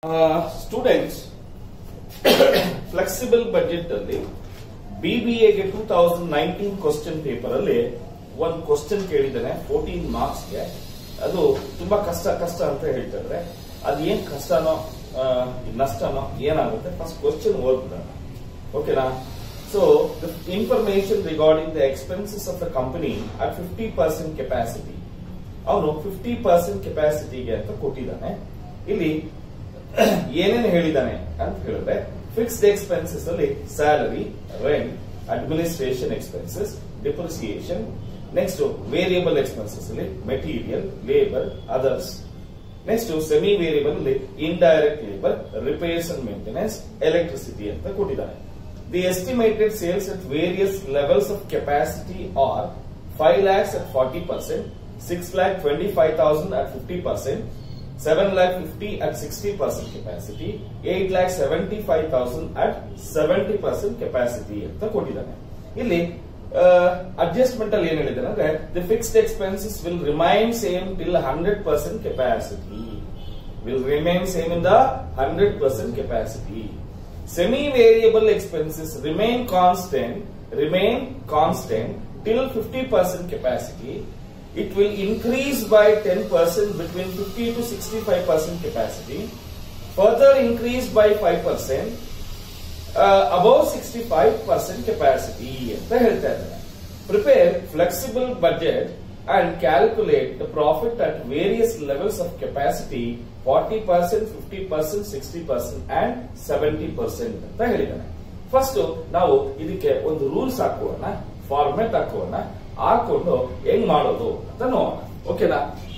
Students flexible budget ಅಲ್ಲಿ ಬಿಬಿಎಗೆ two thousand nineteen question paper ಅಲ್ಲಿ ಒಂದು ಕ್ವಶನ್ ಕೇಳಿದ್ದಾನೆ ಫೋರ್ಟೀನ್ ಮಾರ್ಕ್ಸ್ಗೆ ಅದು ತುಂಬಾ ಕಷ್ಟ ಕಷ್ಟ ಅಂತ ಹೇಳ್ತಿದ್ರೆ ಅದು ಏನ್ ಕಷ್ಟನೋ ಆ, ನಷ್ಟನೋ ಏನಾಗುತ್ತೆ ಫಸ್ಟ್ ಕ್ವಶನ್ ಓದ್ಬಿಡೋಣ ಓಕೆನಾ so the information regarding the expenses of the company at fifty percent capacity ಅವನು ಫಿಫ್ಟಿ ಪರ್ಸೆಂಟ್ ಕೆಪಾಸಿಟಿಗೆ ಅಂತ ಕೊಟ್ಟಿದ್ದಾನೆ ಇಲ್ಲಿ ಏನೇನು ಹೇಳಿದಾನೆ ಅಂತ ಹೇಳಿದ್ರೆ ಫಿಕ್ಸ್ಡ್ ಎಕ್ಸ್ಪೆನ್ಸಸ್ ಅಲ್ಲಿ salary rent administration expenses depreciation next variable expenses ಅಲ್ಲಿ material labour others next semi variable ಅಲ್ಲಿ indirect labour repairs and maintenance electricity ಅಂತ ಕೊಟ್ಟಿದ್ದಾನೆ the estimated sales at various levels of capacity are five lakhs at forty percent six lac twenty five thousand at fifty percent seven lakh fifty at sixty percent capacity eight lakh seventy five thousand at seventy percent capacity ಅಂತ ಕೊಟ್ಟಿದ್ದಾನೆ ಇಲ್ಲಿ adjustment ಅಲ್ಲಿ ಏನ್ ಹೇಳಿದಾನೆ ಅಂದ್ರೆ the fixed expenses will remain same till hundred percent capacity will remain same in the hundred percent capacity semi variable expenses remain constant remain constant till fifty percent capacity it will increase by 10% between 50 to 65% capacity, further increase by 5%, uh, above 65% capacity ಅಂತ ಹೇಳ್ತಾ ಇದ್ದಾರೆ prepare flexible budget and calculate the profit at various levels of capacity forty percent fifty percent sixty percent and seventy percent ಅಂತ ಹೇಳಿದ್ದಾನೆ first ನಾವು ಇದಕ್ಕೆ ಒಂದು rules ಹಾಕೋಣ format ಹಾಕೋಣ ಹಾಕೊಂಡು ಹೆಂಗ್ ಮಾಡೋದು ಅಂತ ನೋಡೋಣ ಓಕೆನಾ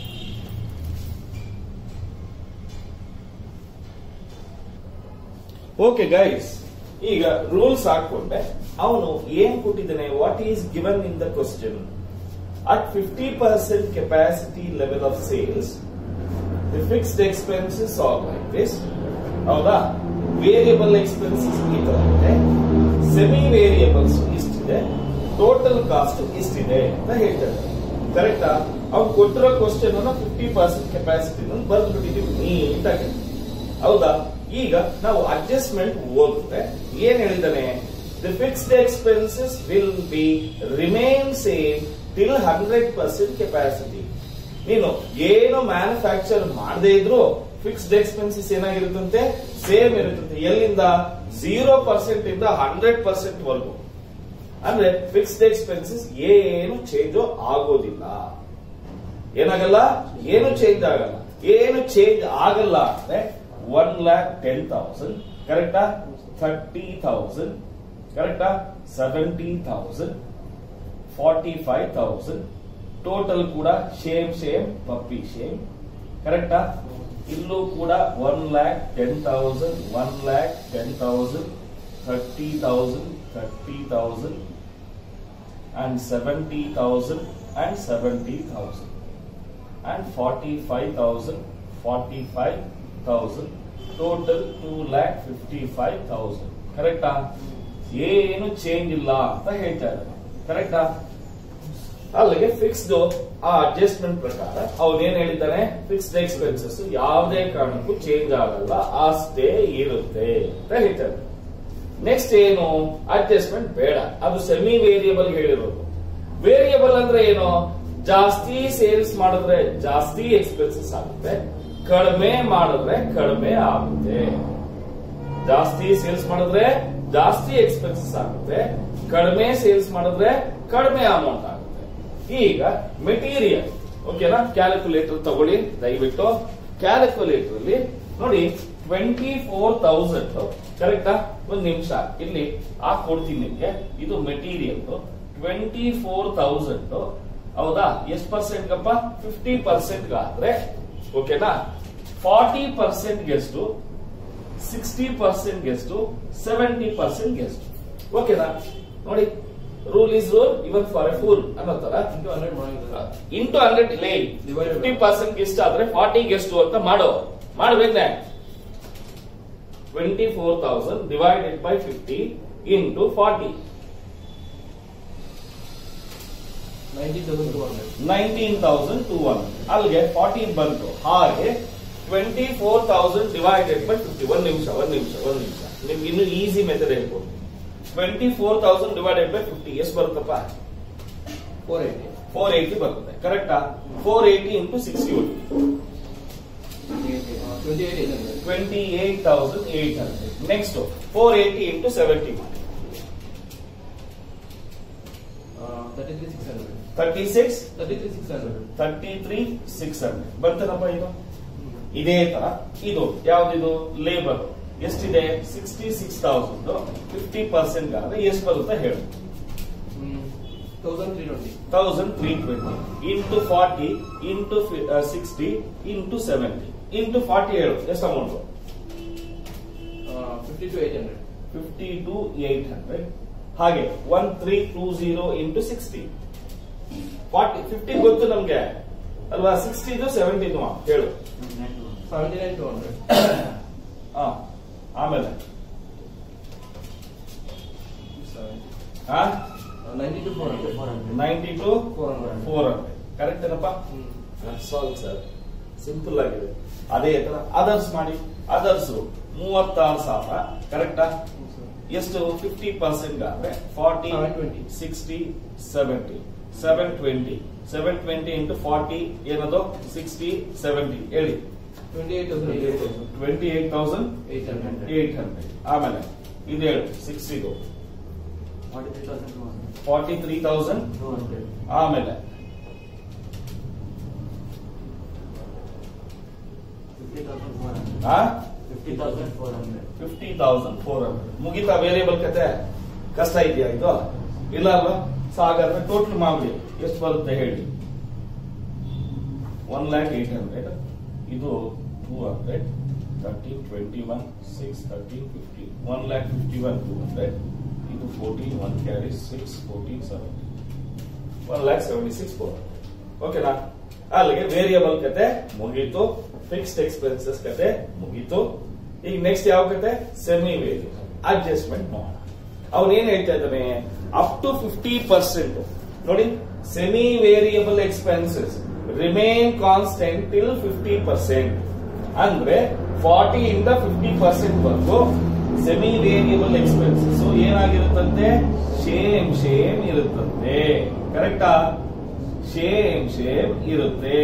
ಓಕೆ ಗೈಸ್ ಈಗ ರೂಲ್ಸ್ ಹಾಕೊಂಡೆ ಅವನು ಏನ್ ಕೊಟ್ಟಿದ್ದಾನೆ what is given in the question at fifty percent capacity level of sales the fixed expenses are like this ಹೌದಾ ವೇರಿಯಬಲ್ ಎಕ್ಸ್ಪೆನ್ಸಸ್ ಈ ತರ ಇದೆ ಸೆಮಿ ವೇರಿಯಬಲ್ಸ್ ಇಷ್ಟಿದೆ ಟೋಟಲ್ ಕಾಸ್ಟ್ ಇಷ್ಟಿದೆ ಅಂತ ಹೇಳ್ತಾರೆ ಕರೆಕ್ಟಾ ಅವ್ನು ಕೊಟ್ಟಿರೋ ಕ್ವಶನ್ ಅನ್ನ ಫಿಫ್ಟಿ ಪರ್ಸೆಂಟ್ ಕೆಪಾಸಿಟಿ ಬರ್ದು ಬಿಟ್ಟಿದ್ದೀವಿ ನೀಟಾಗಿ ಹೌದಾ ಈಗ ನಾವು ಅಡ್ಜಸ್ಟ್ಮೆಂಟ್ ಓದಿದ್ರೆ ಏನ್ ಹೇಳಿದಾನೆ the fixed expenses will be remain same till hundred percent capacity ನೀನು ಏನು ಮ್ಯಾನುಫ್ಯಾಕ್ಚರ್ ಮಾಡದೇ ಇದ್ರು ಫಿಕ್ಸ್ಡ್ ಎಕ್ಸ್ಪೆನ್ಸಸ್ ಏನಾಗಿರುತ್ತಂತೆ ಸೇಮ್ ಇರುತ್ತಂತೆ ಎಲ್ಲಿಂದ ಝೀರೋ ಪರ್ಸೆಂಟ್ ಇಂದ ಹಂಡ್ರೆಡ್ ಪರ್ಸೆಂಟ್ ವರೆಗೂ ಅಂದ್ರೆ ಫಿಕ್ಸ್ಡ್ ಎಕ್ಸ್ಪೆನ್ಸಸ್ ಏನು ಚೇಂಜ್ ಆಗೋದಿಲ್ಲ ಏನಾಗಲ್ಲ ಏನು ಚೇಂಜ್ ಆಗಲ್ಲ ಏನು ಚೇಂಜ್ ಆಗಲ್ಲ ಅಂದ್ರೆ ಒನ್ ಲ್ಯಾಕ್ ಟೆನ್ ತೌಸಂಡ್ ಕರೆಕ್ಟಾ ಥರ್ಟಿ ತೌಸಂಡ್ ಕರೆಕ್ಟಾ seventy thousand forty five thousand total ಕೂಡ ಸೇಮ್ ಸೇಮ್ ಪಪ್ಪಿ ಸೇಮ್ ಕರೆಕ್ಟಾ ಇಲ್ಲೂ ಕೂಡ one lakh ten thousand one lakh ten thousand thirty thousand thirty thousand and 70,000 and 70,000 and 45,000 45,000 total 2 lakh 55,000 ಕರೆಕ್ಟಾ ಏನು ಚೇಂಜ್ ಇಲ್ಲ ಅಂತ ಹೇಳ್ತಾ ಇದ್ದಾರೆ ಕರೆಕ್ಟಾ ಅಲ್ಲಿಗೆ ಫಿಕ್ಸ್ಡ್ ಆ ಅಡ್ಜಸ್ಟ್ಮೆಂಟ್ ಪ್ರಕಾರ ಅವನೇನ್ ಹೇಳಿದ್ದಾನೆ ಫಿಕ್ಸ್ಡ್ ಎಕ್ಸ್ಪೆನ್ಸಸ್ ಯಾವುದೇ ಕಾರಣಕ್ಕೂ ಚೇಂಜ್ ಆಗಲ್ಲ ಅಷ್ಟೇ ಇರುತ್ತೆ ಅಂತ ಹೇಳ್ತಾರೆ ನೆಕ್ಸ್ಟ್ ಏನು ಅಡ್ಜಸ್ಟ್ಮೆಂಟ್ ಬೇಡ ಅದು ಸೆಮಿ ವೇರಿಯಬಲ್ ಹೇಳಿರೋದು ವೇರಿಯಬಲ್ ಅಂದ್ರೆ ಏನು ಜಾಸ್ತಿ ಸೇಲ್ಸ್ ಮಾಡಿದ್ರೆ ಜಾಸ್ತಿ ಎಕ್ಸ್ಪೆನ್ಸಸ್ ಆಗುತ್ತೆ ಕಡಿಮೆ ಮಾಡಿದ್ರೆ ಕಡಿಮೆ ಆಗುತ್ತೆ ಜಾಸ್ತಿ ಸೇಲ್ಸ್ ಮಾಡಿದ್ರೆ ಜಾಸ್ತಿ ಎಕ್ಸ್ಪೆನ್ಸಸ್ ಆಗುತ್ತೆ ಕಡಿಮೆ ಸೇಲ್ಸ್ ಮಾಡಿದ್ರೆ ಕಡಿಮೆ ಅಮೌಂಟ್ ಆಗುತ್ತೆ ಈಗ ಮೆಟೀರಿಯಲ್ ಓಕೆನಾ ಕ್ಯಾಲ್ಕುಲೇಟರ್ ತಗೊಳ್ಳಿ ದಯವಿಟ್ಟು ಕ್ಯಾಲ್ಕುಲೇಟರ್ ಅಲ್ಲಿ ನೋಡಿ ಟ್ವೆಂಟಿ ಫೋರ್ ತೌಸಂಡ್ ಕರೆಕ್ಟಾ ಒಂದ್ ನಿಮಿಷ ಇಲ್ಲಿ ಹಾಕೊಡ್ತೀನಿ ನಿಮ್ಗೆ ಇದು ಮೆಟೀರಿಯಲ್ ಟ್ವೆಂಟಿ ಫೋರ್ ತೌಸಂಡ್ ಹೌದಾ ಎಷ್ಟು ಪರ್ಸೆಂಟ್ ಗಪ್ಪ ಫಿಫ್ಟಿ ಪರ್ಸೆಂಟ್ ಆದ್ರೆ ಓಕೆನಾ forty percent guessed sixty percent guessed seventy percent guessed ಓಕೆನಾ ನೋಡಿ rule is rule even for a fool ಅನ್ನೋ ತರ ಇಂಟು ಹಂಡ್ರೆಡ್ ಇಲ್ಲ ಫಿಫ್ಟಿ ಪರ್ಸೆಂಟ್ ಗೆಸ್ಟ್ ಆದ್ರೆ ಫಾರ್ಟಿ ಗೆಸ್ಟ್ ಅಂತ ಮಾಡೋ ಮಾಡ್ಬೇಕ್ನೆ twenty four thousand divided by fifty into forty nineteen thousand two one ಅಲ್ಲಿಗೆ ಫಾರ್ಟಿ ಬಂತು ಹಾಗೆ twenty four thousand divided by fifty ಒಂದ್ ನಿಮಿಷ ಒಂದ್ ನಿಮಿಷ ಒಂದ್ ನಿಮಿಷ ನಿಮ್ಗೆ ಇನ್ನು ಈಸಿ ಮೆಥಡ್ ಹೇಳ್ಕೊಡ್ತೀನಿ twenty four thousand divided by fifty ಎಷ್ಟು ಬರುತ್ತಪ್ಪ ಫೋರ್ ಏಯ್ಟಿ ಫೋರ್ ಏಯ್ಟಿ ಬರುತ್ತೆ ಕರೆಕ್ಟಾ four eighty into sixty twenty eight eight hundred twenty eight thousand eight hundred next four eighty into seventy ಮಾಡಿ thirty three six hundred thirty six thirty three six hundred thirty three six hundred ಬರ್ತೇನಪ್ಪ ಇದು ಇದೇ ತರ ಇದು ಯಾವ್ದಿದು labour ಎಷ್ಟಿದೆ sixty six thousand fifty percent ಆದ್ರೆ ಎಷ್ಟು ಬರುತ್ತೆ ಹೇಳು thousand three twenty thousand three twenty into forty into sixty into seventy into forty ಹೇಳು ಎಷ್ಟು amount fifty two eight hundred fifty two eight hundred ಹಾಗೆ one three two zero into sixty forty fifty ಗೊತ್ತು ನಮ್ಗೆ ಅಲ್ವಾ ಸಿಕ್ಸ್ಟಿದು ಸೆವೆಂಟಿದು ಹೇಳು seventy nine to hundred ಹಾ ಆಮೇಲೆ ಹಾ ninety two four hundred ninety two four hundred four hundred correct ಏನಪ್ಪ solve sir simple ಆಗಿದೆ ಅದೇ ತರ ಅದರ್ಸ್ ಮಾಡಿ ಅದರ್ಸ್ ಮೂವತ್ತಾರು ಸಾವಿರ ಕರೆಕ್ಟಾ ಎಷ್ಟು ಫಿಫ್ಟಿ ಪರ್ಸೆಂಟ್ ಆದ್ರೆ forty 720. Sixty seventy seven twenty seven twenty into forty ಏನದು ಸಿಕ್ಸ್ಟಿ ಸೆವೆಂಟಿ ಹೇಳಿ twenty eight thousand eight thousand twenty eight thousand eight hundred eight hundred ಆಮೇಲೆ ಇದು ಹೇಳು ಸಿಕ್ಸ್ಟಿದು ಫಾರ್ಟಿ ತ್ರೀ ತೌಸಂಡ್ ಆಮೇಲೆ ಆ ಫಿಫ್ಟಿ ತೌಸಂಡ್ ಫೋರ್ ಹಂಡ್ರೆಡ್ ಮುಗಿತಾ ವೇರಿಯಬಲ್ ಕತೆ ಕಷ್ಟ ಇದೆಯಾ ಇದು ಇಲ್ಲ ಅಲ್ವಾ ಸೊ ಹಾಗಾದ್ರೆ ಟೋಟಲ್ ಮಾಮೂಲಿ ಎಷ್ಟು ಬರುತ್ತೆ ಹೇಳಿ ಒನ್ ಲ್ಯಾಕ್ ಏಟ್ ಹಂಡ್ರೆಡ್ ಇದು two hundred thirteen twenty one six thirteen fifty one lakh fifty one two hundred ಇದು fourteen one carry six fourteen seventy one lakh seventy six four ಓಕೆನಾ ಅಲ್ಲಿಗೆ ವೇರಿಯಬಲ್ ಕತೆ ಮುಗೀತು ಫಿಕ್ಸ್ಡ್ ಎಕ್ಸ್ಪೆನ್ಸಸ್ ಕತೆ ಮುಗೀತು ಈಗ ನೆಕ್ಸ್ಟ್ ಯಾವ ಕತೆ ಸೆಮಿ ವೇರಿಯಬಲ್ ಅಡ್ಜಸ್ಟ್ಮೆಂಟ್ ಮಾಡೋಣ ಅವನ್ ಏನ್ ಹೇಳ್ತಾ ಇದ್ದಾನೆ ಅಪ್ ಟು ಫಿಫ್ಟಿ ಪರ್ಸೆಂಟ್ ನೋಡಿ semi variable expenses remain constant till fifty percent ಅಂದ್ರೆ ಫಾರ್ಟಿ ಇಂದ ಫಿಫ್ಟಿ ಪರ್ಸೆಂಟ್ ವರೆಗೂ ಸೆಮಿ ವೇರಿಯಬಲ್ ಎಕ್ಸ್ಪೆನ್ಸಸ್ ಏನಾಗಿರುತ್ತಂತೆ ಶೇಮ್ ಶೇಮ್ ಇರುತ್ತಂತೆ ಕರೆಕ್ಟಾ ಶೇಮ್ ಶೇಮ್ ಇರುತ್ತೆ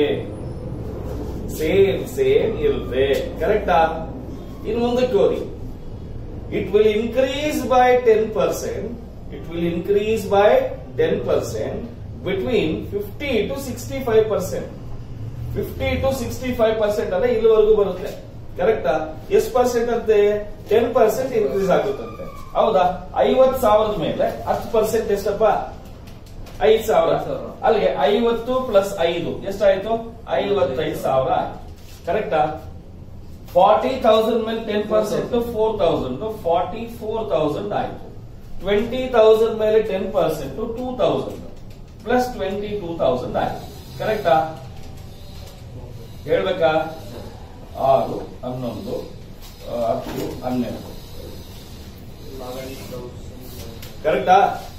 ಸೇಮ್ ಸೇಮ್ ಇರುತ್ತೆ ಕರೆಕ್ಟಾ ಇನ್ನು ಮುಂದಕ್ಕೆ ಹೋಗಿ it will increase by 10%, it will increase by 10% between 50 to 65%. 50 to 65% ಅಂದ್ರೆ ಇಲ್ಲಿವರೆಗೂ ಬರುತ್ತೆ ಕರೆಕ್ಟಾ ಎಷ್ಟು ಪರ್ಸೆಂಟ್ ಅಂತೆ ಟೆನ್ ಪರ್ಸೆಂಟ್ ಇನ್ಕ್ರೀಸ್ ಆಗುತ್ತಂತೆ ಹೌದಾ ಐವತ್ ಸಾವಿರದ ಮೇಲೆ ಹತ್ತು ಪರ್ಸೆಂಟ್ ಎಷ್ಟಪ್ಪ ಐದ್ ಸಾವಿರ ಐದ್ ಸಾವಿರ. ಅಲ್ಲಿಗೆ ಐವತ್ತು ಪ್ಲಸ್ ಐದು ಎಷ್ಟಾಯ್ತು ಐವತ್ತೈದು ಸಾವಿರ ಆಯ್ತು ಕರೆಕ್ಟಾ ಫಾರ್ಟಿ ತೌಸಂಡ್ ಮೇಲೆ ten percent four thousand forty four thousand ಆಯ್ತು ಟ್ವೆಂಟಿ ತೌಸಂಡ್ ಮೇಲೆ ten percent two thousand plus twenty two thousand ಆಯ್ತು ಕರೆಕ್ಟಾ ಹೇಳ್ಬೇಕಾ ಆರು ಹನ್ನೊಂದು ಆ, ಹತ್ತು ಹನ್ನೆರಡು ಕರೆಕ್ಟಾ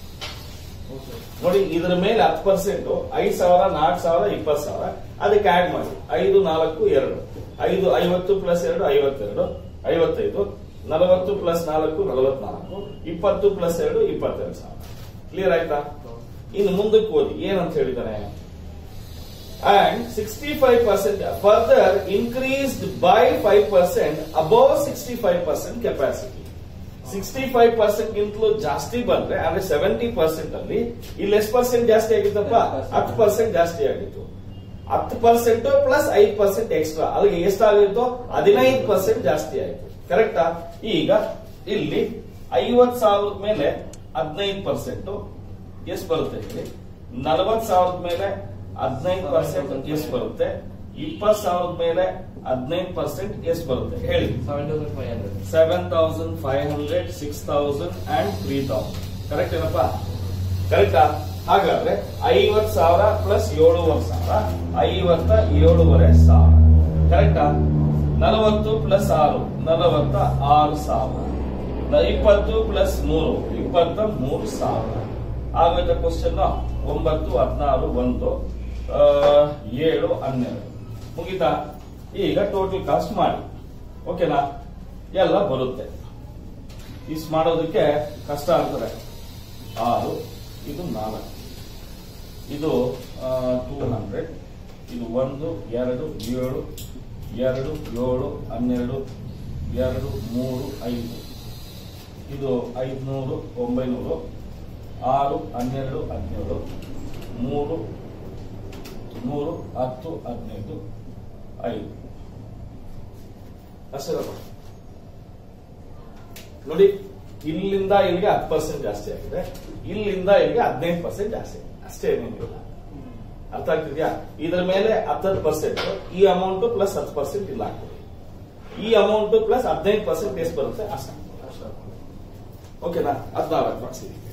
ನೋಡಿ ಇದರ ಮೇಲೆ ಹತ್ತು ಪರ್ಸೆಂಟ್ ಐದು ಸಾವಿರ ನಾಲ್ಕು ಸಾವಿರ ಇಪ್ಪತ್ತು ಸಾವಿರ ಅದಕ್ಕೆ ಆಡ್ ಮಾಡಿ ಐದು ನಾಲ್ಕು ಎರಡು ಐದು ಐವತ್ತು ಪ್ಲಸ್ ಎರಡು ಐವತ್ತೆರಡು ಐವತ್ತೈದು ನಲವತ್ತು ಪ್ಲಸ್ ನಾಲ್ಕು ನಲವತ್ನಾಲ್ಕು ಇಪ್ಪತ್ತು ಪ್ಲಸ್ ಎರಡು ಇಪ್ಪತ್ತೆರಡು ಸಾವಿರ ಕ್ಲಿಯರ್ ಆಯ್ತಾ ಇನ್ನು ಮುಂದಕ್ಕೆ ಓದಿ ಏನಂತ ಹೇಳಿದಾನೆ and sixty five percent further increased by five percent above sixty five percent capacity sixty five percent ಗಿಂತಲೂ ಜಾಸ್ತಿ ಬಂದ್ರೆ ಅಂದ್ರೆ ಸೆವೆಂಟಿ ಪರ್ಸೆಂಟ್ ಅಲ್ಲಿ ಇಲ್ಲಿ ಎಷ್ಟು ಪರ್ಸೆಂಟ್ ಜಾಸ್ತಿ ಆಗಿತ್ತಪ್ಪ 10% ಹತ್ತು ಪರ್ಸೆಂಟ್ ಜಾಸ್ತಿ ಆಗಿತ್ತು ಹತ್ತು ಪರ್ಸೆಂಟ್ ಪ್ಲಸ್ ಐದು ಪರ್ಸೆಂಟ್ ಎಕ್ಸ್ಟ್ರಾ ಅಲ್ಲಿಗೆ ಎಷ್ಟಾಗಿತ್ತು ಹದಿನೈದು ಪರ್ಸೆಂಟ್ ಜಾಸ್ತಿ ಆಯ್ತು ಕರೆಕ್ಟಾ ಈಗ ಇಲ್ಲಿ ಐವತ್ ಸಾವಿರದ ಮೇಲೆ ಹದಿನೈದು ಪರ್ಸೆಂಟ್ ಎಷ್ಟು ಬರುತ್ತೆ ಹೇಳಿ ನಲವತ್ ಸಾವಿರದ ಮೇಲೆ ಹದಿನೈದು ಪರ್ಸೆಂಟ್ ಎಷ್ಟು ಬರುತ್ತೆ ಇಪ್ಪತ್ ಸಾವಿರದ ಮೇಲೆ ಹದಿನೈದು ಪರ್ಸೆಂಟ್ ಎಷ್ಟು ಬರುತ್ತೆ ಹೇಳಿ seven thousand five hundred seven thousand five hundred six thousand and three thousand correct ಏನಪ್ಪಾ ಕರೆಕ್ಟಾ ಹಾಗಾದ್ರೆ ಐವತ್ ಸಾವಿರ ಪ್ಲಸ್ ಏಳುವರೆ ಸಾವಿರ ಐವತ್ತ ಏಳುವರೆ ಸಾವಿರ ಕರೆಕ್ಟಾ ನಲವತ್ತು ಪ್ಲಸ್ ಆರು ನಲವತ್ತ ಆರು ಸಾವಿರ ನ- ಇಪ್ಪತ್ತು ಪ್ಲಸ್ ಮೂರು ಇಪ್ಪತ್ತ ಮೂರು ಸಾವಿರ ಆಗೋಯ್ತ ಕ್ವಶನ್ ಒಂಬತ್ತು ಹದಿನಾರು ಒಂದು ಆ, ಏಳು ಹನ್ನೆರಡು ಮುಗಿತಾ ಈಗ ಟೋಟಲ್ ಕಾಸ್ಟ್ ಮಾಡಿ ಓಕೆನಾ ಎಲ್ಲ ಬರುತ್ತೆ ಇಷ್ಟು ಮಾಡೋದಕ್ಕೆ ಕಷ್ಟ ಆಗ್ತದೆ ಆರು ಇದು ನಾಲ್ಕು ಇದು ಟೂ ಹಂಡ್ರೆಡ್ ಇದು ಒಂದು ಎರಡು ಏಳು ಎರಡು ಏಳು ಹನ್ನೆರಡು ಎರಡು ಮೂರು ಐದು ಇದು ಐದುನೂರು ಒಂಬೈನೂರು ಆರು ಹನ್ನೆರಡು ಹದಿನೇಳು ಮೂರು ಮೂರು ಹತ್ತು ಹದಿನೈದು ಐದು ಅಷ್ಟೇನಪ್ಪ ನೋಡಿ ಇಲ್ಲಿಂದ ಇಲ್ಲಿಗೆ ಹತ್ತು ಪರ್ಸೆಂಟ್ ಜಾಸ್ತಿ ಆಗಿದೆ ಇಲ್ಲಿಂದ ಇಲ್ಲಿಗೆ ಹದಿನೈದು ಪರ್ಸೆಂಟ್ ಜಾಸ್ತಿ ಆಗಿದೆ. ಅಷ್ಟೇ ಏನೇನಿಲ್ಲ ಅರ್ಥ ಆಗ್ತಿದ್ಯಾ ಇದರ ಮೇಲೆ ಹತ್ತತ್ತು ಪರ್ಸೆಂಟ್ ಈ ಅಮೌಂಟ್ ಪ್ಲಸ್ ಹತ್ತು ಪರ್ಸೆಂಟ್ ಇಲ್ಲ ಹಾಕ್ಬೋದು ಈ ಅಮೌಂಟ್ ಪ್ಲಸ್ ಹದಿನೈದು ಪರ್ಸೆಂಟ್ ಎಷ್ಟು ಬರುತ್ತೆ ಅಷ್ಟು ಓಕೆನಾ ಹದಿನಾಲ್ಕು ಮಾಡ್ಸಿದೀವಿ